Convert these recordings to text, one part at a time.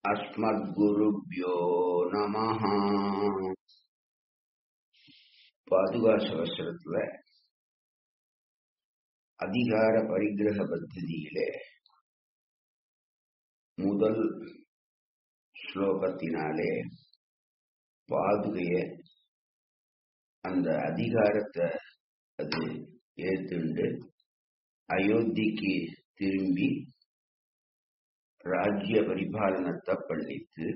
अस्मद्गुरुभ्यो नमः பாதுகா சகசிரத்துல அதிகார பரிகிரக பத்ததியிலே முதல் ஸ்லோகத்தினாலே பாதுகைய அந்த அதிகாரத்தை அது ஏத்துண்டு அயோத்திக்கு திரும்பி ராஜ்ய பரிபாலனத்தை பண்ணித்து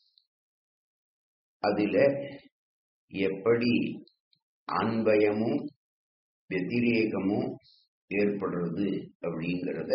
அதுல எப்படி அன்பயமும் வெதிரேகமும் ஏற்படுறது அப்படிங்கிறத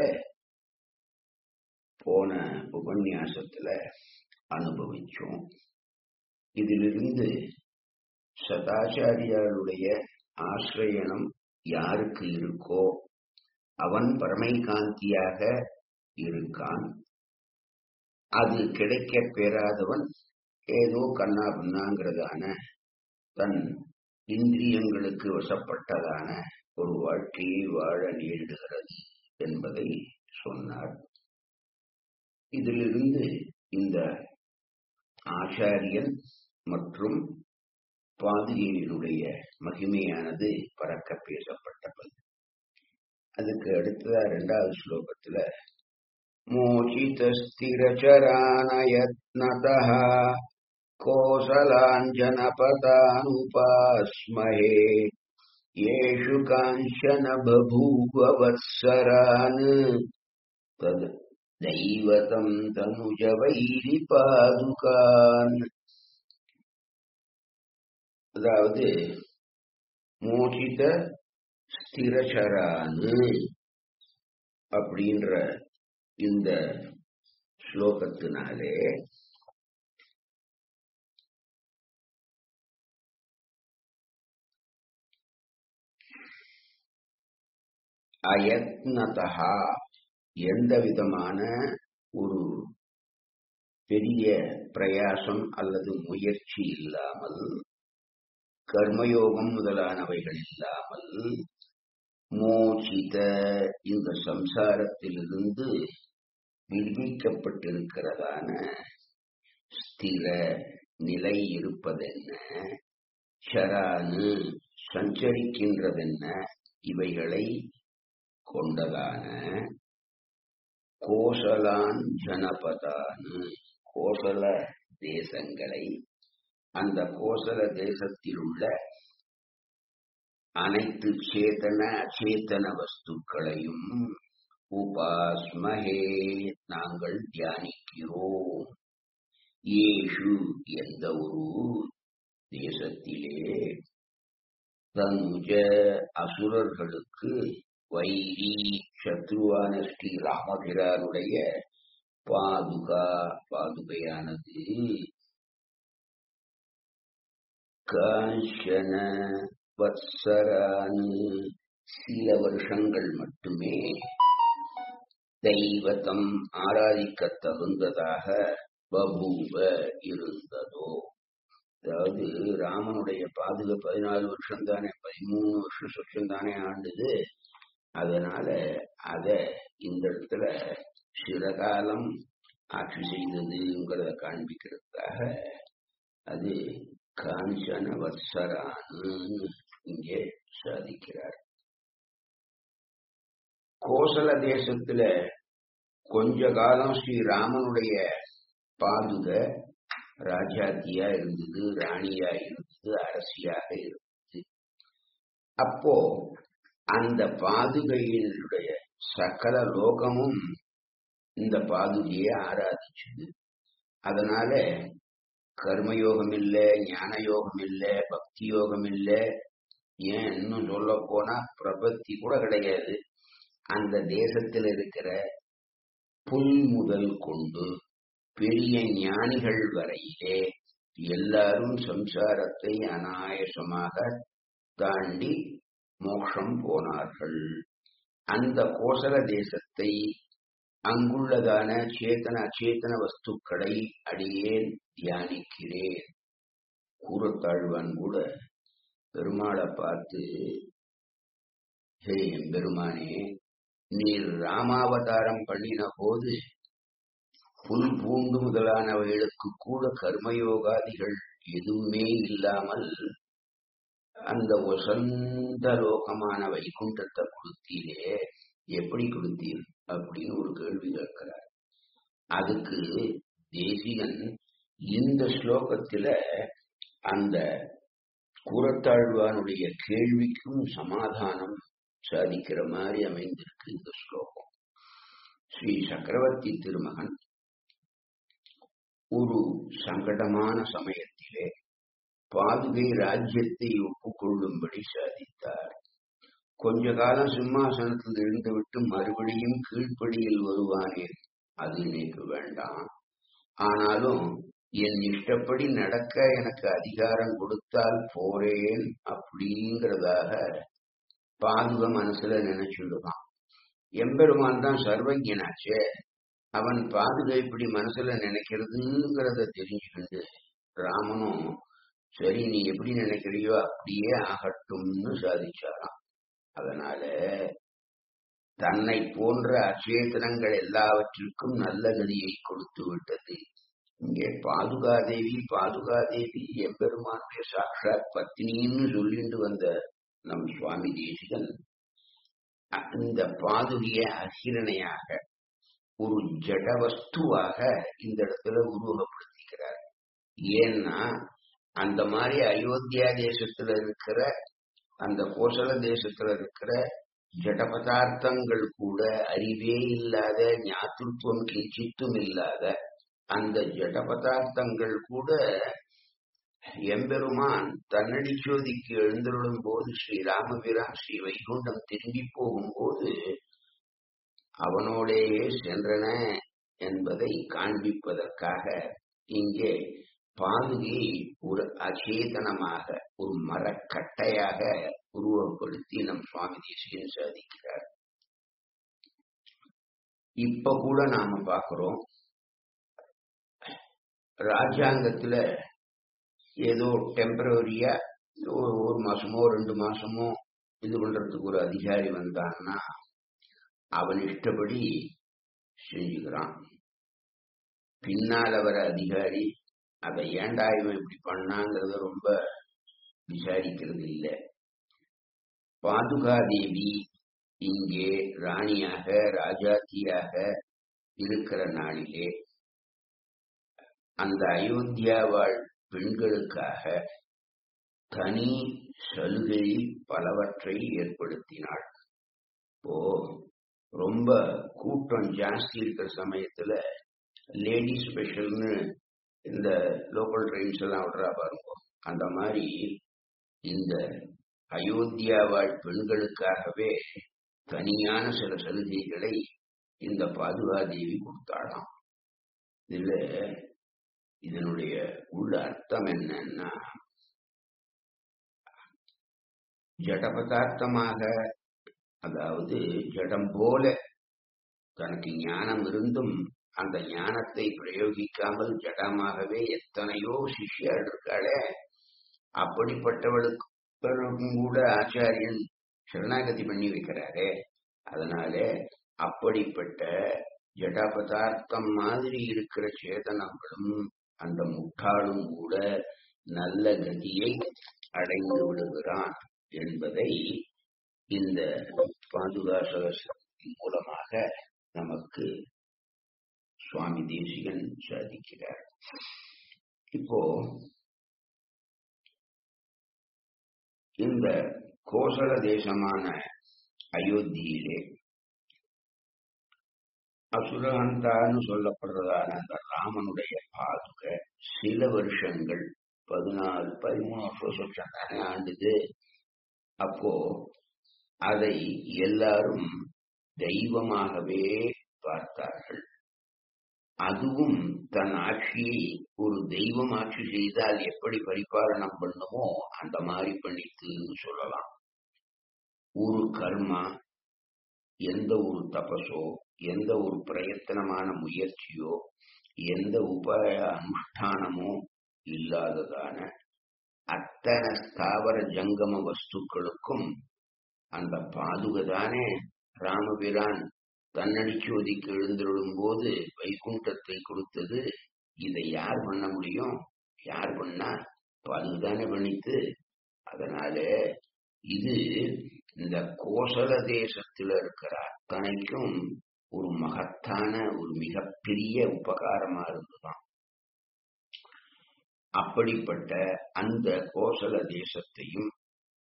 போன உபன்யாசத்துல அனுபவிச்சோம் இதிலிருந்து சதாச்சாரியாருடைய ஆசிரியனம் யாருக்கு இருக்கோ அவன் பரமைகாந்தியாக இருக்கான் அது கிடைக்க பெறாதவன் ஏதோ கண்ணா பின்னாங்கிறதான தன் இந்திரியங்களுக்கு வசப்பட்டதான ஒரு வாழ்க்கையை வாழ நேரிடுகிறது என்பதை சொன்னார் இதிலிருந்து இந்த ஆச்சாரியன் மற்றும் பாதுகையினுடைய மகிமையானது பறக்க பேசப்பட்டது அதுக்கு அடுத்ததா இரண்டாவது ஸ்லோகத்துல मोचितस्थिरचरानयत्नतः कोसलाञ्जनपदानुपास्महे येषु काञ्चन बभूव वत्सरान् तद् दैवतम् तनुजवैरिपादुकान् அதாவது மோச்சித ஸ்திரச்சரானு அப்படின்ற இந்த ஸ்லோகத்தினாலே அயத்னதா எந்த விதமான ஒரு பெரிய பிரயாசம் அல்லது முயற்சி இல்லாமல் கர்மயோகம் முதலானவைகள் இல்லாமல் மோச்சித இந்த சம்சாரத்திலிருந்து விடுவிக்கப்பட்டிருக்கிறதான ஸ்திர நிலை இருப்பதென்ன சரானு சஞ்சரிக்கின்றதென்ன இவைகளை கொண்டதான கோசலான் ஜனபதானு கோசல தேசங்களை அந்த கோசல தேசத்தில் உள்ள அனைத்து சேதன அச்சேதன வஸ்துக்களையும் உபாஸ்மஹே நாங்கள் தியானிக்கிறோம் ஏஷு எந்த ஒரு தேசத்திலே தனுஜ அசுரர்களுக்கு வைரி சத்ருவான ஸ்ரீ ராமபிரானுடைய பாதுகா பாதுகையானது காஞ்சன வத்சரானு சில வருஷங்கள் மட்டுமே தெய்வத்தம் ஆராதிக்க தகுந்ததாக பபூவ இருந்ததோ அதாவது ராமனுடைய பாதுகா பதினாலு வருஷம் தானே பதிமூணு வருஷம் சொச்சம் தானே ஆண்டுது அதனால அத இந்த இடத்துல சிறகாலம் ஆட்சி செய்ததுங்கிறத காண்பிக்கிறதுக்காக அது காஞ்சன வத்சரானு இங்கே சாதிக்கிறார் கோசல தேசத்துல கொஞ்ச காலம் ஸ்ரீராமனுடைய பாதுக ராஜாத்தியா இருந்தது ராணியா இருந்தது அரசியாக இருந்தது அப்போ அந்த பாதுகையினுடைய சகல லோகமும் இந்த பாதுகையை ஆராதிச்சது அதனால கர்மயோகம் இல்ல ஞான யோகம் இல்ல பக்தி யோகம் இல்ல ஏன் இன்னும் சொல்ல போனா பிரபத்தி கூட கிடையாது அந்த தேசத்தில் இருக்கிற புல் முதல் கொண்டு பெரிய ஞானிகள் வரையிலே எல்லாரும் சம்சாரத்தை அனாயசமாக தாண்டி மோட்சம் போனார்கள் அந்த கோசல தேசத்தை அங்குள்ளதான சேத்தன அச்சேத்தன வஸ்துக்களை அடியேன் தியானிக்கிறேன் கூறத்தாழ்வான் கூட பெருமாளை பார்த்து ஹே பெருமானே நீர் ராமாவதாரம் பண்ணின போது புல் பூண்டு முதலானவைகளுக்கு கூட கர்மயோகாதிகள் எதுவுமே இல்லாமல் அந்த வசந்த லோகமான வைகுண்டத்தை கொடுத்தீரே எப்படி கொடுத்தீர் அப்படின்னு ஒரு கேள்வி கேட்கிறார் அதுக்கு தேசிகன் இந்த ஸ்லோகத்துல அந்த கூறத்தாழ்வானுடைய கேள்விக்கும் சமாதானம் சாதிக்கிற மாதிரி அமைந்திருக்கு இந்த ஸ்லோகம் ஸ்ரீ சக்கரவர்த்தி திருமகன் ஒரு சங்கடமான சமயத்திலே பாதுகை ராஜ்யத்தை ஒப்புக்கொள்ளும்படி சாதித்தார் கொஞ்ச காலம் சிம்மாசனத்தில் இருந்துவிட்டு மறுபடியும் கீழ்ப்படியில் வருவானேன் அது எனக்கு வேண்டாம் ஆனாலும் என் இஷ்டப்படி நடக்க எனக்கு அதிகாரம் கொடுத்தால் போறேன் அப்படிங்கிறதாக பாதுக மனசுல நினைச்சுடுவான் எம்பெருமான் தான் சர்வஜனாச்சே அவன் பாதுகை இப்படி மனசுல நினைக்கிறதுங்கிறத தெரிஞ்சுக்கிண்டு ராமனும் சரி நீ எப்படி நினைக்கிறியோ அப்படியே ஆகட்டும்னு சாதிச்சாராம் அதனால தன்னை போன்ற அச்சேதனங்கள் எல்லாவற்றிற்கும் நல்ல கதியை கொடுத்து விட்டது இங்கே பாதுகாதேவி பாதுகாதேவி எம்பெருமானுடைய சாட்சாத் பத்தினின்னு சொல்லிட்டு வந்த நம் சுவாமி தேசிகன் இந்த பாதுகிய அகிரணையாக ஒரு ஜடவஸ்துவாக இந்த இடத்துல உருவகப்படுத்திக்கிறார் ஏன்னா அந்த மாதிரி அயோத்தியா தேசத்துல இருக்கிற அந்த கோசல தேசத்துல இருக்கிற ஜட பதார்த்தங்கள் கூட அறிவே இல்லாத ஞாத்திருத்துவம் கிஞ்சித்தும் இல்லாத அந்த ஜட பதார்த்தங்கள் கூட எம்பெருமான் தன்னடி சோதிக்கு எழுந்தருளும் போது ஸ்ரீ ராமபிரான் ஸ்ரீ வைகுண்டம் திரும்பி போகும்போது அவனோடேயே சென்றன என்பதை காண்பிப்பதற்காக இங்கே பாதுகை ஒரு அச்சேதனமாக ஒரு மரக்கட்டையாக உருவப்படுத்தி நம் சுவாமி தேசியன் சாதிக்கிறார் இப்ப கூட நாம பாக்குறோம் ராஜாங்கத்துல ஏதோ டெம்பரவரியா ஒரு ஒரு மாசமோ ரெண்டு மாசமோ இது பண்றதுக்கு ஒரு அதிகாரி வந்தான்னா அவன் இஷ்டப்படி செஞ்சுக்கிறான் பின்னால வர அதிகாரி அதை ஏண்டா இவன் இப்படி பண்ணாங்கிறத ரொம்ப விசாரிக்கிறது இல்லை பாதுகாதேவி இங்கே ராணியாக ராஜாத்தியாக இருக்கிற நாளிலே அந்த அயோத்தியா வாழ் பெண்களுக்காக தனி சலுகை பலவற்றை ஏற்படுத்தினாள் இப்போ ரொம்ப கூட்டம் ஜாஸ்தி இருக்கிற சமயத்துல லேடி ஸ்பெஷல்னு இந்த லோக்கல் ட்ரெயின்ஸ் எல்லாம் விடுறா பாருங்க அந்த மாதிரி இந்த அயோத்தியா வாழ் பெண்களுக்காகவே தனியான சில சலுகைகளை இந்த பாதுகாதேவி கொடுத்தாளாம் இதுல இதனுடைய உள்ள அர்த்தம் என்னன்னா ஜட பதார்த்தமாக அதாவது ஜடம் போல தனக்கு ஞானம் இருந்தும் அந்த ஞானத்தை பிரயோகிக்காமல் ஜடமாகவே எத்தனையோ சிஷ்யர்கள் இருக்காளே அப்படிப்பட்டவளுக்கு கூட ஆச்சாரியன் சரணாகதி பண்ணி வைக்கிறாரே அதனால அப்படிப்பட்ட ஜட பதார்த்தம் மாதிரி இருக்கிற சேதனங்களும் அந்த முட்டாளும் கூட நல்ல கதியை அடைந்து விடுகிறான் என்பதை இந்த பாதுகாசகத்தின் மூலமாக நமக்கு சுவாமி தேசிகன் சாதிக்கிறார் இப்போ இந்த கோசல தேசமான அயோத்தியிலே அசுரகந்தான்னு சொல்லப்படுறதான அந்த ராமனுடைய பாதுக சில வருஷங்கள் பதினாலு பதிமூணு வருஷம் தானே ஆண்டுது அப்போ அதை எல்லாரும் தெய்வமாகவே பார்த்தார்கள் அதுவும் தன் ஆட்சியை ஒரு தெய்வம் ஆட்சி செய்தால் எப்படி பரிபாலனம் பண்ணுமோ அந்த மாதிரி பண்ணித்துன்னு சொல்லலாம் ஒரு கர்மா எந்த ஒரு தபசோ எந்த ஒரு பிரயத்தனமான முயற்சியோ எந்த உபாய அனுஷ்டானமோ இல்லாததான அத்தனை ஸ்தாவர ஜங்கம வஸ்துக்களுக்கும் அந்த பாதுகதானே ராமபிரான் தன்னடிச்சோதிக்கு எழுந்தருளும் போது வைகுண்டத்தை கொடுத்தது இதை யார் பண்ண முடியும் யார் பண்ணா அதுதானே பண்ணித்து அதனால இது இந்த கோசல தேசத்துல இருக்கிற அத்தனைக்கும் ஒரு மகத்தான ஒரு மிகப்பெரிய உபகாரமா இருந்துதான் அப்படிப்பட்ட அந்த கோசல தேசத்தையும்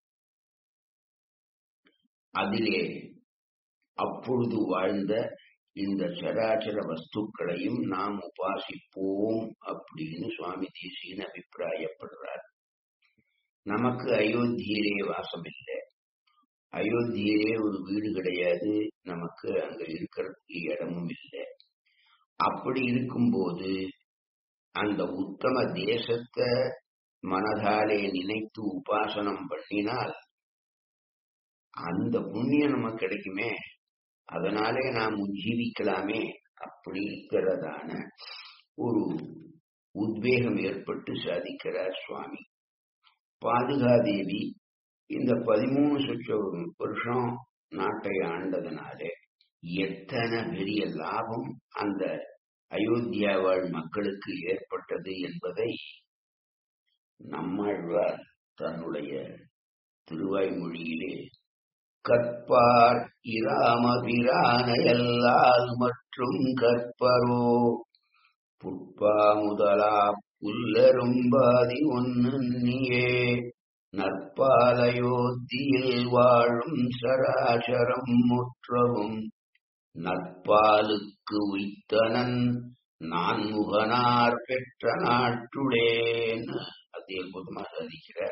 அதிலே அப்பொழுது வாழ்ந்த இந்த சராச்சர வஸ்துக்களையும் நாம் உபாசிப்போம் அப்படின்னு சுவாமி தேசியன் அபிப்பிராயப்படுறார் நமக்கு அயோத்தியிலே வாசம் இல்லை அயோத்தியிலே ஒரு வீடு கிடையாது நமக்கு அங்க இருக்கிறதுக்கு இடமும் இல்லை அப்படி இருக்கும்போது அந்த உத்தம தேசத்தை மனதாலே நினைத்து உபாசனம் பண்ணினால் அந்த புண்ணியம் நமக்கு கிடைக்குமே அதனாலே நாம் உஜ்ஜீவிக்கலாமே அப்படி இருக்கிறதான ஒரு உத்வேகம் ஏற்பட்டு சாதிக்கிறார் சுவாமி பாதுகாதேவி இந்த பதிமூணு சொச்ச வருஷம் நாட்டை ஆண்டதுனாலே எத்தனை பெரிய லாபம் அந்த அயோத்தியா வாழ் மக்களுக்கு ஏற்பட்டது என்பதை நம்மாழ்வார் தன்னுடைய திருவாய்மொழியிலே கற்பார் இராமபிரானையல்லால் மற்றும் கற்பரோ புட்பா முதலா புல்லரும்பாதி ஒன்னு நீயே நற்பாலயோத்தியில் வாழும் சராசரம் முற்றவும் நற்பாலுக்கு உய்த்தனன் நான் முகனார் பெற்ற நாட்டுடேன்னு அது அற்புதமா சாதிக்கிறார்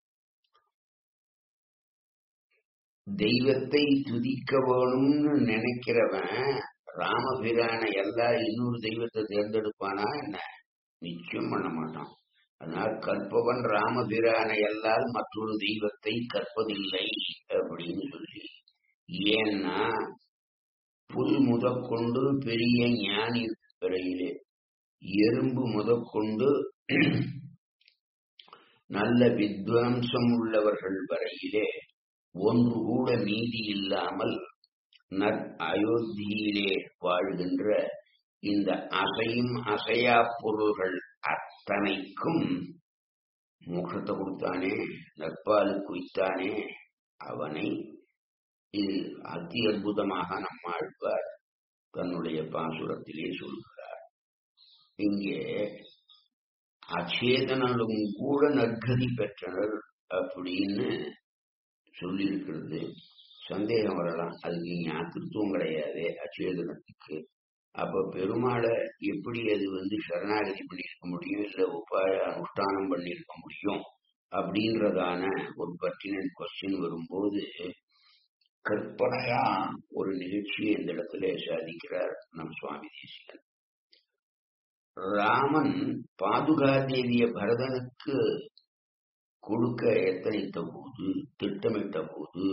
தெய்வத்தை துதிக்க வேணும்னு நினைக்கிறவன் ராமபிரான எல்லா இன்னொரு தெய்வத்தை தேர்ந்தெடுப்பானா என்ன நிச்சயம் பண்ண மாட்டான் அதனால் கற்பவன் ராமபிரான எல்லால் மற்றொரு தெய்வத்தை கற்பதில்லை அப்படின்னு சொல்லி ஏன்னா புல் முதற்கொண்டு பெரிய ஞானி வரையிலே எறும்பு முதற்கொண்டு நல்ல வித்வாம்சம் உள்ளவர்கள் வரையிலே ஒன்று கூட மீதி இல்லாமல் நற் அயோத்தியிலே வாழ்கின்ற இந்த அசையும் அசையா பொருள்கள் அத்தனைக்கும் மோட்சத்தை கொடுத்தானே நற்பாலுக்கு வைத்தானே அவனை இது அதி அற்புதமாக நம்மாழ்வார் தன்னுடைய பாசுரத்திலே சொல்கிறார் இங்கே அச்சேதனலும் கூட நற்கதி பெற்றனர் அப்படின்னு சொல்லியிருக்கிறது சந்தேகம் வரலாம் அதுக்கு ஞாத்திருத்துவம் கிடையாது அச்சேதனத்துக்கு அப்ப பெருமாளை எப்படி அது வந்து சரணாகதி பண்ணியிருக்க முடியும் இல்ல உபாய அனுஷ்டானம் பண்ணியிருக்க முடியும் அப்படின்றதான ஒரு பர்டினன்ட் கொஸ்டின் வரும்போது கற்பனையா ஒரு நிகழ்ச்சியை இந்த இடத்துல சாதிக்கிறார் நம் சுவாமி தேசிகன் ராமன் பாதுகாதேவிய பரதனுக்கு கொடுக்க எத்தனைத்த போது திட்டமிட்ட போது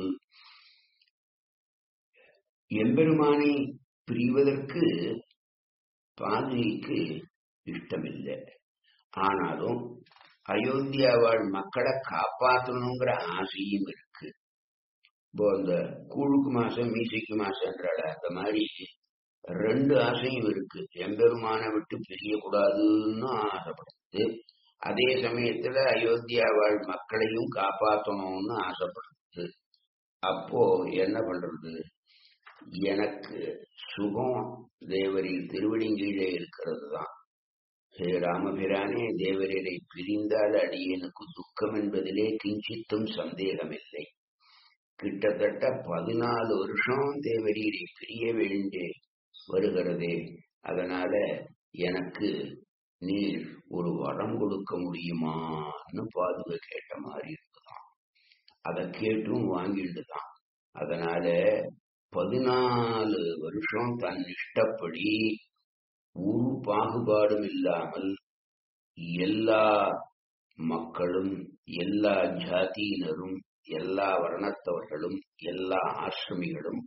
எம்பெருமானை பிரிவதற்கு பாதுகைக்கு இஷ்டமில்லை ஆனாலும் அயோத்தியா வாழ் மக்களை காப்பாற்றணுங்கிற ஆசையும் இருக்கு இப்போ அந்த கூழுக்கு மாசம் மீசைக்கு மாசம்ன்றால அந்த மாதிரி ரெண்டு ஆசையும் இருக்கு எம்பெருமானை விட்டு பிரியக்கூடாதுன்னு ஆசைப்படுது அதே சமயத்துல அயோத்தியா வாழ் மக்களையும் காப்பாற்றணும்னு ஆசைப்படுது அப்போ என்ன பண்றது எனக்கு சுகம் தேவரின் திருவடிங்கீழே இருக்கிறது தான் ஹே ராமபிரானே தேவரரை பிரிந்தால் அடியனுக்கு துக்கம் என்பதிலே கிஞ்சித்தும் சந்தேகமில்லை கிட்டத்தட்ட பதினாலு வருஷம் தேவரீரை பிரிய வேண்டி வருகிறதே அதனால எனக்கு நீர் ஒரு வரம் கொடுக்க முடியுமான்னு பாதுகா கேட்ட மாதிரி இருக்குதான் அதை கேட்டும் வாங்கிட்டுதான் அதனால பதினாலு வருஷம் தன் இஷ்டப்படி ஒரு பாகுபாடும் இல்லாமல் எல்லா மக்களும் எல்லா ஜாதியினரும் எல்லா வர்ணத்தவர்களும் எல்லா ஆசிரமிகளும்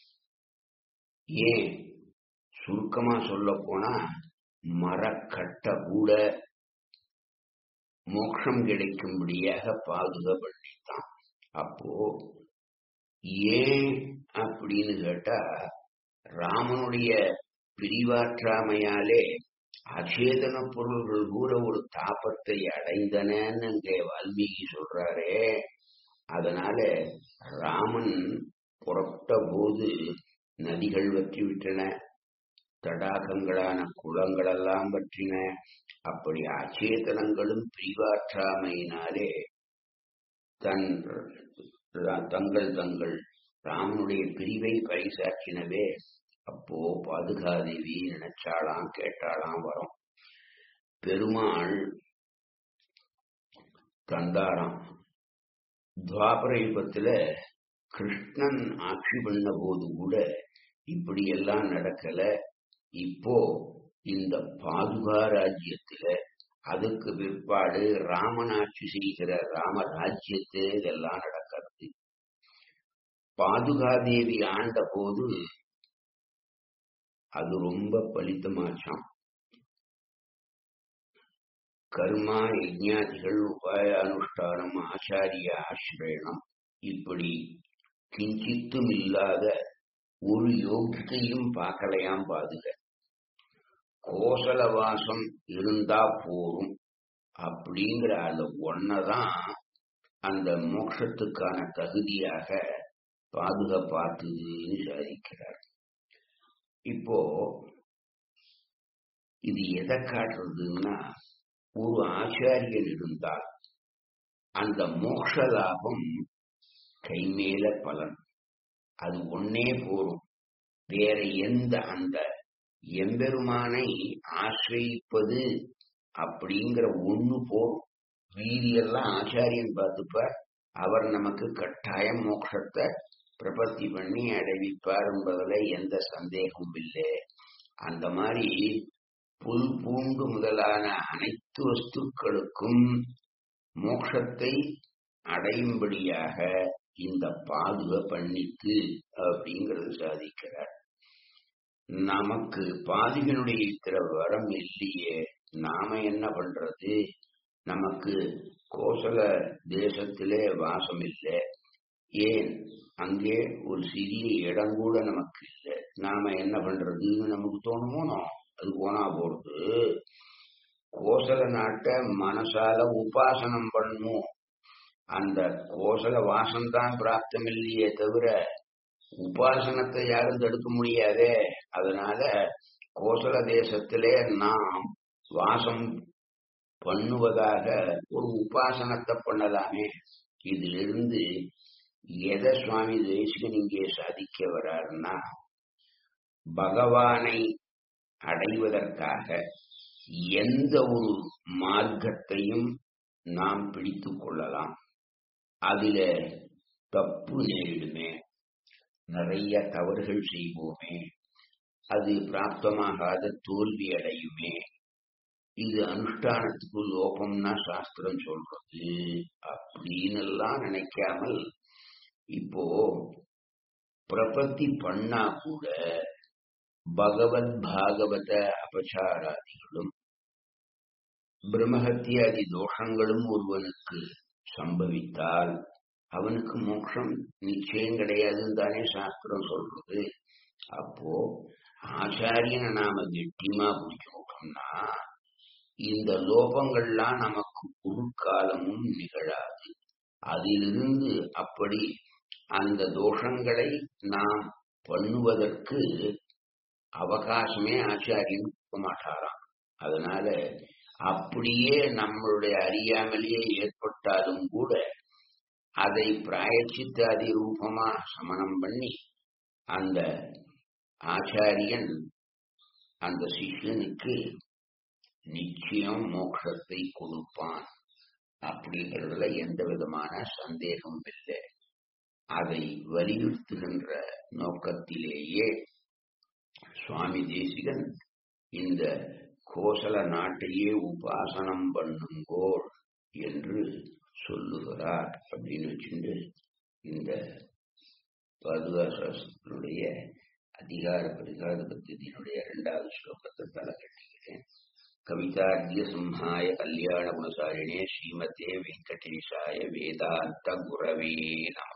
ஏன் சுருக்கமா சொல்ல போனா மரக்கட்ட கூட மோட்சம் கிடைக்கும்படியாக பாதுகா பண்ணித்தான் அப்போ ஏன் அப்படின்னு கேட்டா ராமனுடைய பிரிவாற்றாமையாலே அச்சேதன பொருள்கள் கூட ஒரு தாபத்தை அடைந்தனன்னு இங்கே வால்மீகி சொல்றாரே அதனால ராமன் புறப்பட்ட போது நதிகள் வற்றி விட்டன தடாகங்களான குளங்களெல்லாம் பற்றின அப்படி அச்சேதனங்களும் பிரிவாற்றாமையினாலே தன் தங்கள் தங்கள் ராமனுடைய பிரிவை பரிசாற்றினவே அப்போ பாதுகாதேவி நினைச்சாளாம் கேட்டாளாம் வரும் பெருமாள் தந்தாராம் துவாபர யுகத்துல கிருஷ்ணன் ஆட்சி பண்ண போது கூட இப்படி எல்லாம் நடக்கல இப்போ இந்த பாதுகா ராஜ்யத்துல அதுக்கு பிற்பாடு ராமன் ஆட்சி செய்கிற ராம ராஜ்யத்துல இதெல்லாம் நடக்கிறது பாதுகாதேவி ஆண்ட போது அது ரொம்ப பலித்தமாச்சாம் கர்மா யஜ்ஞாதிகள் உபாய அனுஷ்டானம் ஆச்சாரிய ஆசிரியனம் இப்படி கிஞ்சித்தும் இல்லாத ஒரு யோகியத்தையும் பார்க்கலையாம் பாதுக கோசலவாசம் இருந்தா போரும் அப்படிங்கிற அந்த ஒன்னதான் அந்த மோட்சத்துக்கான தகுதியாக பாதுக பார்த்ததுன்னு சாதிக்கிறார் இப்போ இது எதை காட்டுறதுன்னா ஒரு ஆச்சாரியன் இருந்தால் அந்த மோட்ச லாபம் கைமேல பலன் அது ஒன்னே போரும் வேற எந்த அந்த எம்பெருமானை ஆசிரியிப்பது அப்படிங்கிற ஒண்ணு போரும் மீதியெல்லாம் ஆச்சாரியன் பார்த்துப்பார் அவர் நமக்கு கட்டாயம் மோட்சத்தை பிரபத்தி பண்ணி அடைவிப்பார் என்பதில் எந்த சந்தேகமும் இல்லை அந்த மாதிரி புல் பூண்டு முதலான அனைத்து வஸ்துக்களுக்கும் மோட்சத்தை அடையும்படியாக இந்த பாதுக பண்ணித்து அப்படிங்கிறது சாதிக்கிறார் நமக்கு பாதிகனுடைய இத்திர வரம் இல்லையே நாம என்ன பண்றது நமக்கு கோசல தேசத்திலே வாசம் இல்லை ஏன் அங்கே ஒரு சிறிய இடம் கூட நமக்கு இல்லை நாம என்ன பண்றதுன்னு நமக்கு தோணுமோனோ அது போனா போறது கோசல நாட்டை மனசால உபாசனம் பண்ணும் அந்த கோசல வாசம்தான் பிராப்தம் இல்லையே தவிர உபாசனத்தை யாரும் தடுக்க முடியாதே அதனால கோசல தேசத்திலே நாம் வாசம் பண்ணுவதாக ஒரு உபாசனத்தை பண்ணலாமே இதிலிருந்து எதை சுவாமி தேசிகன் இங்கே சாதிக்க வர்றாருன்னா பகவானை அடைவதற்காக எந்த ஒரு மார்க்கத்தையும் நாம் பிடித்துக் கொள்ளலாம் அதில தப்பு நேரிடுமே நிறைய தவறுகள் செய்வோமே அது பிராப்தமாகாத தோல்வி அடையுமே இது அனுஷ்டானத்துக்கு லோபம்னா சாஸ்திரம் சொல்றது அப்படின்னு எல்லாம் நினைக்காமல் இப்போ பிரபத்தி பண்ணா கூட பகவத் பாகவத அபச்சாராதிகளும் பிரம்மஹத்தியாதி தோஷங்களும் ஒருவனுக்கு சம்பவித்தால் அவனுக்கு மோட்சம் நிச்சயம் கிடையாதுன்னு தானே சாஸ்திரம் சொல்றது அப்போ ஆச்சாரியனை நாம கெட்டியமா பிடிச்சுக்கிட்டோம்னா இந்த லோபங்கள்லாம் நமக்கு ஒரு காலமும் நிகழாது அதிலிருந்து அப்படி அந்த தோஷங்களை நாம் பண்ணுவதற்கு அவகாசமே ஆச்சாரியன் கொடுக்க மாட்டாராம் அதனால அப்படியே நம்மளுடைய அறியாமலேயே ஏற்பட்டாலும் கூட அதை பிராயச்சித்தாதி ரூபமா சமணம் பண்ணி அந்த ஆச்சாரியன் அந்த சிஷ்யனுக்கு நிச்சயம் மோட்சத்தை கொடுப்பான் அப்படிங்கிறதுல எந்த விதமான சந்தேகமும் இல்லை அதை வலியுறுத்துகின்ற நோக்கத்திலேயே சுவாமி தேசிகன் இந்த கோசல நாட்டையே உபாசனம் பண்ணுங்கோள் என்று சொல்லுகிறார் அப்படின்னு வச்சுட்டு இந்த பாதுகாசாஸ்திரனுடைய அதிகார பரிகார பத்தினுடைய இரண்டாவது ஸ்லோகத்தை தலை கட்டுகிறேன் கவிதார்த்திய சிம்ஹாய கல்யாண குணசாரிணே ஸ்ரீமதே வெங்கடேஷாய வேதாந்த குரவே நம